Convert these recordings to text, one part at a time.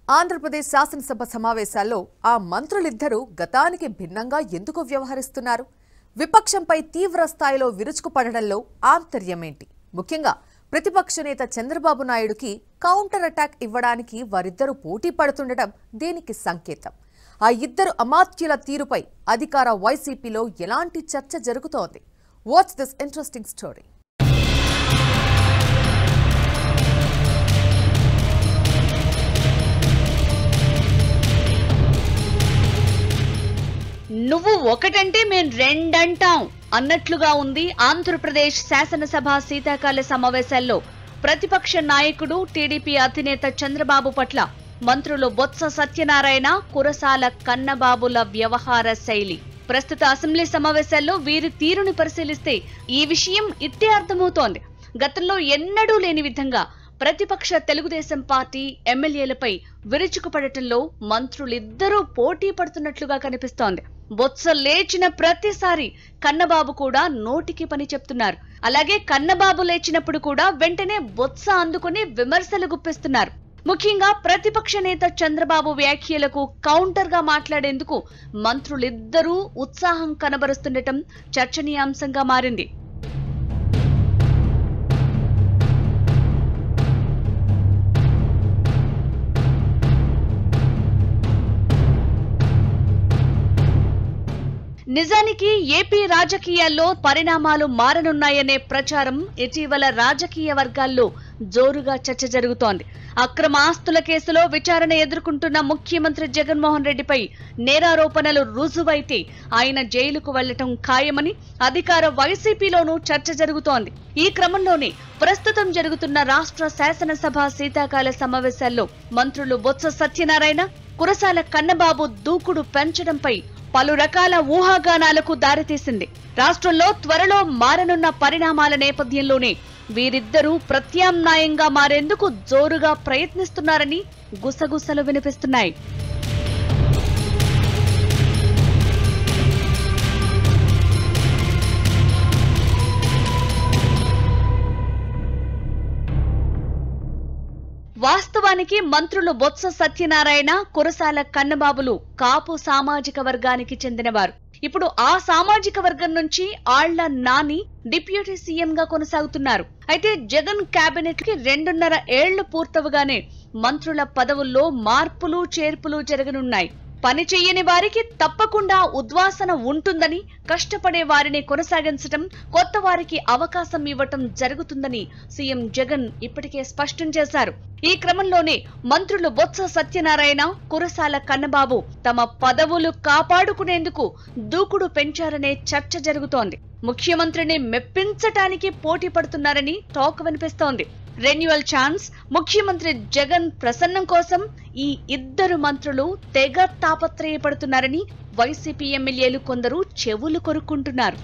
ఆంధ్రప్రదేశ్ శాసనసభ సమావేశాల్లో ఆ మంత్రులిద్దరూ గతానికి భిన్నంగా ఎందుకు వ్యవహరిస్తున్నారు విపక్షంపై తీవ్ర స్థాయిలో విరుచుకుపడడంలో ఆంతర్యమేంటి ముఖ్యంగా ప్రతిపక్ష నేత చంద్రబాబు నాయుడుకి కౌంటర్ అటాక్ ఇవ్వడానికి వారిద్దరూ పోటీ పడుతుండటం దీనికి సంకేతం ఆ ఇద్దరు అమాత్యుల తీరుపై అధికార వైసీపీలో ఎలాంటి చర్చ జరుగుతోంది వాచ్ దిస్ ఇంట్రెస్టింగ్ స్టోరీ నువ్వు ఒకటంటే మేం రెండంటాం అన్నట్లుగా ఉంది ఆంధ్రప్రదేశ్ శాసనసభ శీతాకాల సమావేశాల్లో ప్రతిపక్ష నాయకుడు టీడీపీ అధినేత చంద్రబాబు పట్ల మంత్రులు బొత్స సత్యనారాయణ కురసాల కన్నబాబుల వ్యవహార శైలి ప్రస్తుత అసెంబ్లీ సమావేశాల్లో వీరి తీరుని పరిశీలిస్తే ఈ విషయం ఇట్టే అర్థమవుతోంది గతంలో ఎన్నడూ లేని విధంగా ప్రతిపక్ష తెలుగుదేశం పార్టీ ఎమ్మెల్యేలపై విరుచుకుపడటంలో మంత్రులిద్దరూ పోటీ పడుతున్నట్లుగా కనిపిస్తోంది బొత్స లేచిన ప్రతిసారి కన్నబాబు కూడా నోటికి పని చెప్తున్నారు అలాగే కన్నబాబు లేచినప్పుడు కూడా వెంటనే బొత్స అందుకుని విమర్శలు గుప్పిస్తున్నారు ముఖ్యంగా ప్రతిపక్ష నేత చంద్రబాబు వ్యాఖ్యలకు కౌంటర్ గా మాట్లాడేందుకు మంత్రులిద్దరూ ఉత్సాహం కనబరుస్తుండటం చర్చనీయాంశంగా మారింది నిజానికి ఏపీ రాజకీయాల్లో పరిణామాలు మారనున్నాయనే ప్రచారం ఇటీవల రాజకీయ వర్గాల్లో జోరుగా చర్చ జరుగుతోంది అక్రమ ఆస్తుల కేసులో విచారణ ఎదుర్కొంటున్న ముఖ్యమంత్రి జగన్మోహన్ రెడ్డిపై నేరారోపణలు రుజువైతే ఆయన జైలుకు వెళ్లటం ఖాయమని అధికార వైసీపీలోనూ చర్చ జరుగుతోంది ఈ క్రమంలోనే ప్రస్తుతం జరుగుతున్న రాష్ట్ర శాసనసభ శీతాకాల సమావేశాల్లో మంత్రులు బొత్స సత్యనారాయణ కురసాల కన్నబాబు దూకుడు పెంచడంపై పలు రకాల ఊహాగానాలకు దారితీసింది రాష్ట్రంలో త్వరలో మారనున్న పరిణామాల నేపథ్యంలోనే వీరిద్దరూ ప్రత్యామ్నాయంగా మారేందుకు జోరుగా ప్రయత్నిస్తున్నారని గుసగుసలు వినిపిస్తున్నాయి వాస్తవానికి మంత్రులు బొత్స సత్యనారాయణ కురసాల కన్నబాబులు కాపు సామాజిక వర్గానికి చెందినవారు ఇప్పుడు ఆ సామాజిక వర్గం నుంచి ఆళ్ల నాని డిప్యూటీ సీఎం గా కొనసాగుతున్నారు అయితే జగన్ కేబినెట్ కి రెండున్నర ఏళ్లు పూర్తవగానే మంత్రుల పదవుల్లో మార్పులు చేర్పులు జరగనున్నాయి పని చెయ్యని వారికి తప్పకుండా ఉద్వాసన ఉంటుందని కష్టపడే వారిని కొనసాగించటం కొత్త వారికి అవకాశం ఇవ్వటం జరుగుతుందని సీఎం జగన్ ఇప్పటికే స్పష్టం చేశారు ఈ క్రమంలోనే మంత్రులు బొత్స సత్యనారాయణ కురసాల కన్నబాబు తమ పదవులు కాపాడుకునేందుకు దూకుడు పెంచారనే చర్చ జరుగుతోంది ముఖ్యమంత్రిని మెప్పించటానికి పోటీ పడుతున్నారని టాక్ వినిపిస్తోంది రెన్యువల్ ఛాన్స్ ముఖ్యమంత్రి జగన్ ప్రసన్నం కోసం ఈ ఇద్దరు మంత్రులు తెగ తాపత్రయపడుతున్నారని వైసీపీ ఎమ్మెల్యేలు కొందరు చెవులు కొరుక్కుంటున్నారు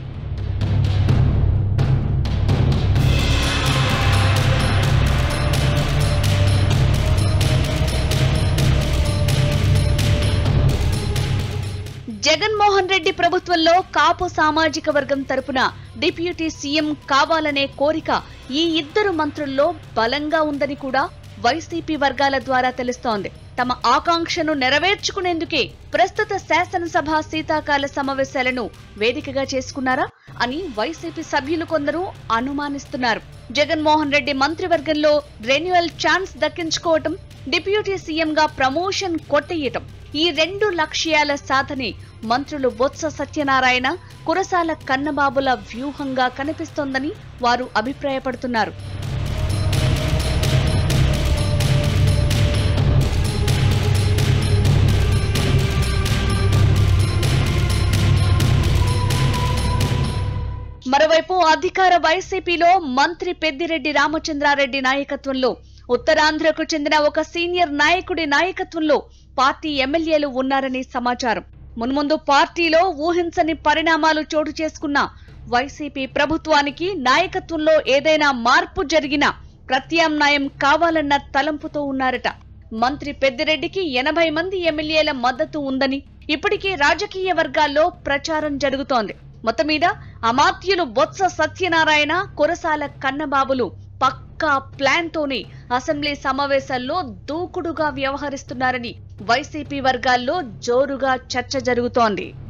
జగన్మోహన్ రెడ్డి ప్రభుత్వంలో కాపు సామాజిక వర్గం తరపున డిప్యూటీ సీఎం కావాలనే కోరిక ఈ ఇద్దరు మంత్రుల్లో బలంగా ఉందని కూడా వైసీపీ వర్గాల ద్వారా తెలుస్తోంది తమ ఆకాంక్షను నెరవేర్చుకునేందుకే ప్రస్తుత శాసనసభ శీతాకాల సమావేశాలను వేదికగా చేసుకున్నారా అని వైసీపీ సభ్యులు కొందరు అనుమానిస్తున్నారు జగన్మోహన్ రెడ్డి మంత్రివర్గంలో రెన్యువల్ ఛాన్స్ దక్కించుకోవటం డిప్యూటీ సీఎం గా ప్రమోషన్ కొట్టేయటం ఈ రెండు లక్ష్యాల సాధనే మంత్రులు బొత్స సత్యనారాయణ కురసాల కన్నబాబుల వ్యూహంగా కనిపిస్తోందని వారు అభిప్రాయపడుతున్నారు మరోవైపు అధికార వైసీపీలో మంత్రి పెద్దిరెడ్డి రామచంద్రారెడ్డి నాయకత్వంలో ఉత్తరాంధ్రకు చెందిన ఒక సీనియర్ నాయకుడి నాయకత్వంలో పార్టీ ఎమ్మెల్యేలు ఉన్నారని సమాచారం మున్ముందు పార్టీలో ఊహించని పరిణామాలు చోటు చేసుకున్న వైసీపీ ప్రభుత్వానికి నాయకత్వంలో ఏదైనా మార్పు జరిగినా ప్రత్యామ్నాయం కావాలన్న తలంపుతో ఉన్నారట మంత్రి పెద్దిరెడ్డికి ఎనభై మంది ఎమ్మెల్యేల మద్దతు ఉందని ఇప్పటికే రాజకీయ వర్గాల్లో ప్రచారం జరుగుతోంది మొత్తం మీద అమాత్యులు బొత్స సత్యనారాయణ కురసాల కన్నబాబులు పక్కా పక్కా ప్లాన్ తోనే అసెంబ్లీ సమావేశాల్లో దూకుడుగా వ్యవహరిస్తున్నారని వైసీపీ వర్గాల్లో జోరుగా చర్చ జరుగుతోంది